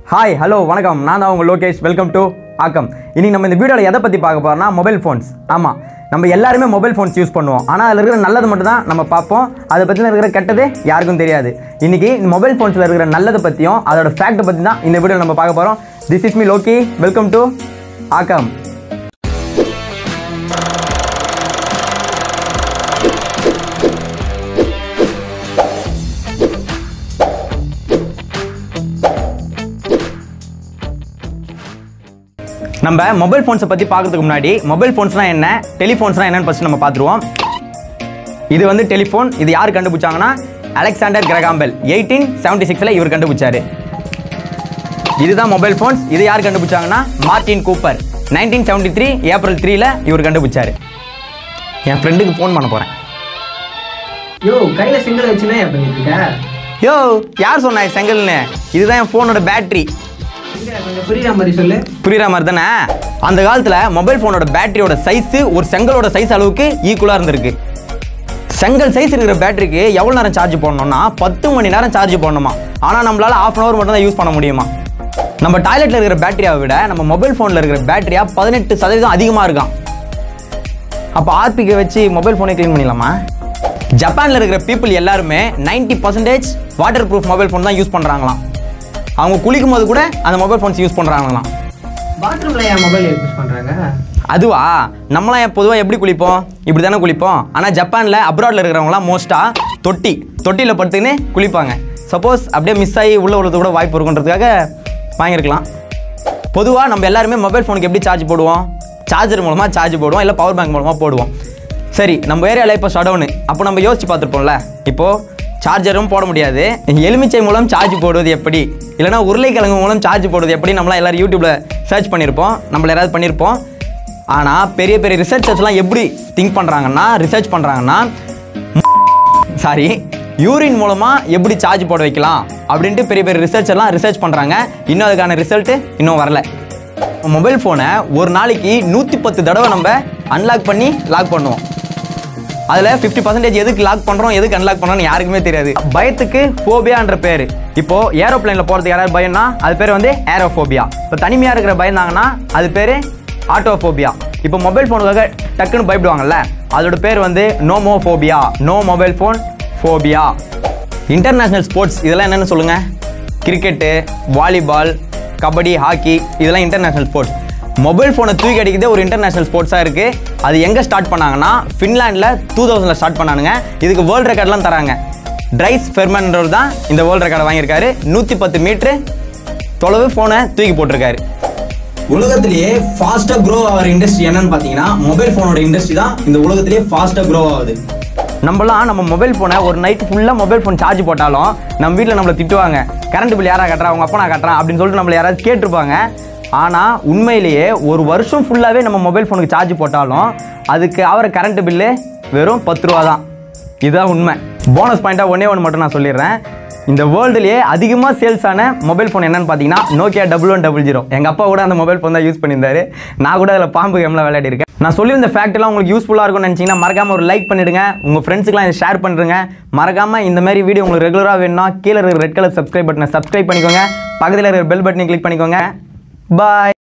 hi hello வணக்கம் நான் தான் உங்கள் லோகேஷ் வெல்கம் டு ஆக்கம் இன்னைக்கு நம்ம இந்த வீடியோவில் எதை பற்றி பார்க்க போகிறோம்னா மொபைல் ஃபோன்ஸ் ஆமாம் நம்ம எல்லாருமே மொபைல் ஃபோன்ஸ் யூஸ் பண்ணுவோம் ஆனால் அதில் இருக்கிற நல்லது மட்டும் தான் நம்ம பார்ப்போம் அதை பற்றின இருக்கிற கெட்டது யாருக்கும் தெரியாது இன்னைக்கு இந்த மொபைல் ஃபோன்ஸில் இருக்கிற நல்லதை பற்றியும் அதோட ஃபேக்ட்டை பற்றி தான் இந்த வீடியோவில் நம்ம பார்க்க போகிறோம் this is me Loki welcome to Aakkam நம்ம மொபைல் ஃபோன்ஸை பற்றி பார்க்கறதுக்கு முன்னாடி மொபைல் ஃபோன்ஸ்னால் என்ன டெலிஃபோன்ஸ்னால் என்னன்னு ஃபஸ்ட் நம்ம பார்த்துருவோம் இது வந்து டெலிஃபோன் இது யார் கண்டுபிடிச்சாங்கன்னா அலெக்சாண்டர் கிரகாம்பெல் எயிட்டீன் செவன்டி சிக்ஸில் இவர் கண்டுபிடிச்சாரு இதுதான் மொபைல் ஃபோன்ஸ் இது யார் கண்டுபிடிச்சாங்கன்னா Martin Cooper nineteen seventy three April த்ரீல இவர் கண்டுபிடிச்சாரு என் ஃப்ரெண்டுக்கு ஃபோன் பண்ண போகிறேன் யோ கையில செங்கல் வச்சுனா ஏன் பண்ணிட்டு இருக்க யோ யார் சொன்னா இது செங்கல்னு இதுதான் என் ஃபோனோட பேட்டரி எங்க கொஞ்சம் புரியுற மாதிரி சொல்லு புரியுற மாதிரி தானே அந்த காலத்தில் மொபைல் ஃபோனோட பேட்டரியோட சைஸு ஒரு செங்கலோட சைஸ் அளவுக்கு ஈக்குவலாக இருந்திருக்கு செங்கல் சைஸ் இருக்கிற பேட்டரிக்கு எவ்வளோ நேரம் சார்ஜ் போடணும்னா பத்து மணி நேரம் சார்ஜ் போடணுமா ஆனால் நம்மளால ஆஃப் அன் ஹவர் மட்டும் தான் யூஸ் பண்ண முடியுமா நம்ம டாய்லெட்டில் இருக்கிற பேட்டரியை விட நம்ம மொபைல் ஃபோனில் இருக்கிற பேட்டரியா பதினெட்டு சதவீதம் அதிகமாக இருக்கான் அப்போ ஆர்பிகை வச்சு மொபைல் ஃபோனை க்ளீன் பண்ணிடலாமா ஜப்பானில் இருக்கிற பீப்புள் எல்லாருமே 90% percentage water proof mobile phone தான் யூஸ் பண்ணுறாங்களாம் அவங்க குளிக்கும் போது கூட அந்த மொபைல் ஃபோன்ஸ் யூஸ் பண்ணுறாங்களாம் பாத்ரூம்ல ஏன் மொபைல் யூஸ் பண்றாங்க அதுவா நம்மளாம் பொதுவாக எப்படி குளிப்போம் இப்படி தானே குளிப்போம் ஆனால் ஜப்பானில் அப்ராடில் இருக்கிறவங்களாம் மோஸ்ட்டாக தொட்டி தொட்டியில் படுத்துக்கின்னு குளிப்பாங்க சப்போஸ் அப்படியே மிஸ் ஆகி உள்ள உள்ளது கூட வாய்ப்பு இருக்குன்றதுக்காக வாங்கியிருக்கலாம் பொதுவாக நம்ம எல்லாருமே மொபைல் ஃபோனுக்கு எப்படி சார்ஜ் போடுவோம் சார்ஜர் மூலமாக சார்ஜ் போடுவோம் இல்லை பவர் பேங்க் மூலமாக போடுவோம் சரி நம்ம ஏரியாவில் இப்போ ஷடவுனு அப்போ நம்ம யோசிச்சு பார்த்துருப்போம்ல இப்போது சார்ஜரும் போட முடியாது எலுமிச்சை மூலம் சார்ஜ் போடுவது எப்படி இல்லைனா உருளைக்கிழங்கு மூலம் சார்ஜ் போடுவது எப்படி நம்மளாம் எல்லாரும் யூடியூப்பில் சர்ச் பண்ணியிருப்போம் நம்மள யாராவது பண்ணியிருப்போம் ஆனால் பெரிய பெரிய ரிசர்ச்சர்ஸ்லாம் எப்படி திங்க் பண்ணுறாங்கன்னா ரிசர்ச் பண்ணுறாங்கன்னா சாரி யூரின் மூலமாக எப்படி சார்ஜ் போட வைக்கலாம் அப்படின்ட்டு பெரிய பெரிய ரிசர்ச்சர்லாம் ரிசர்ச் பண்ணுறாங்க இன்னும் அதுக்கான ரிசல்ட்டு இன்னும் வரல மொபைல் ஃபோனை ஒரு நாளைக்கு நூற்றி பத்து தடவை நம்ம அன்லாக் பண்ணி லாக் பண்ணுவோம் அதில் ஃபிஃப்டி பர்சன்டேஜ் எதுக்கு லாக் பண்ணுறோம் எதுக்கு அன்லாக் பண்ணுறோம்னு யாருக்குமே தெரியாது பயத்துக்கு ஃபோபியான்ற பேர் இப்போ ஏரோப்ளேனில் போகிறதுக்கு யாராவது பயம்னா அது பேர் வந்து ஏரோஃபோபியா இப்போ தனிமையாக இருக்கிற பயந்தாங்கன்னா அது பேர் ஆட்டோஃபோபியா இப்போ மொபைல் ஃபோனுக்காக டக்குன்னு பயப்படுவாங்கல்ல அதோட பேர் வந்து nomophobia no mobile phone phobia international sports இதெல்லாம் என்னென்னு சொல்லுங்கள் கிரிக்கெட்டு வாலிபால் கபடி ஹாக்கி இதெல்லாம் இன்டர்நேஷ்னல் ஸ்போர்ட்ஸ் மொபைல் ஃபோனை தூக்கி அடிக்கிறதே ஒரு இன்டர்நேஷ்னல் ஸ்போர்ட்ஸாக இருக்குது அது எங்கே ஸ்டார்ட் பண்ணாங்கன்னா ஃபின்லாண்டில் டூ தௌசண்டில் ஸ்டார்ட் பண்ணானுங்க இதுக்கு வேர்ல்டு ரெக்கார்ட்லாம் தராங்க ட்ரைஸ் ஃபெர்மன்றவர் தான் இந்த வேர்ல்டு ரெக்கார்டை வாங்கியிருக்காரு நூற்றி பத்து மீட்ரு தொலைவு ஃபோனை தூக்கி போட்டிருக்காரு உலகத்திலேயே ஃபாஸ்ட்டாக க்ரோ ஆகிற இண்டஸ்ட்ரி என்னன்னு பார்த்தீங்கன்னா மொபைல் ஃபோனோட இண்டஸ்ட்ரி தான் இந்த உலகத்திலேயே ஃபாஸ்ட்டாக க்ரோ ஆகுது நம்மலாம் நம்ம மொபைல் ஃபோனை ஒரு நைட் ஃபுல்லாக மொபைல் ஃபோன் சார்ஜ் போட்டாலும் நம்ம வீட்டில் நம்மளை திட்டுவாங்க கரண்ட் பில் யாரா கட்டுறா அவங்க அப்பா நான் கட்டுறான் அப்படின்னு சொல்லிட்டு நம்மளை யாராவது கேட்டிருப்பாங்க ஆனால் உண்மையிலேயே ஒரு வருஷம் ஃபுல்லாகவே நம்ம மொபைல் ஃபோனுக்கு சார்ஜ் போட்டாலும் அதுக்கு ஆகிற கரண்ட் பில்லு வெறும் பத்து ரூபா தான் இதுதான் உண்மை போனஸ் பாயிண்ட்டாக ஒன்றே ஒன்று மட்டும் நான் சொல்லிடுறேன் இந்த வேர்ல்டுலேயே அதிகமாக சேல்ஸ் ஆன மொபைல் ஃபோன் என்னன்னு பார்த்தீங்கன்னா Nokia double one double zero எங்கள் அப்பா கூட அந்த மொபைல் ஃபோன் தான் யூஸ் பண்ணியிருந்தாரு நான் கூட அதில் பாம்பு கேம்லாம் விளையாடி இருக்கேன் நான் சொல்லியிருந்த fact எல்லாம் உங்களுக்கு யூஸ்ஃபுல்லாக இருக்கும்னு நினச்சிங்கன்னா மறக்காமல் ஒரு லைக் பண்ணிடுங்க உங்கள் ஃப்ரெண்ட்ஸுக்குலாம் இதை ஷேர் பண்ணுறங்க மறக்காமல் இந்த மாதிரி வீடியோ உங்களுக்கு ரெகுலராக வேணும்னா கீழே இருக்கிற ரெட் கலர் சப்ஸ்கிரைப் பட்டனை சப்ஸ்கிரைப் பண்ணிக்கோங்க பக்கத்தில் இருக்கிற பெல் பட்டனை கிளிக் பண்ணிக்கோங்க பாய்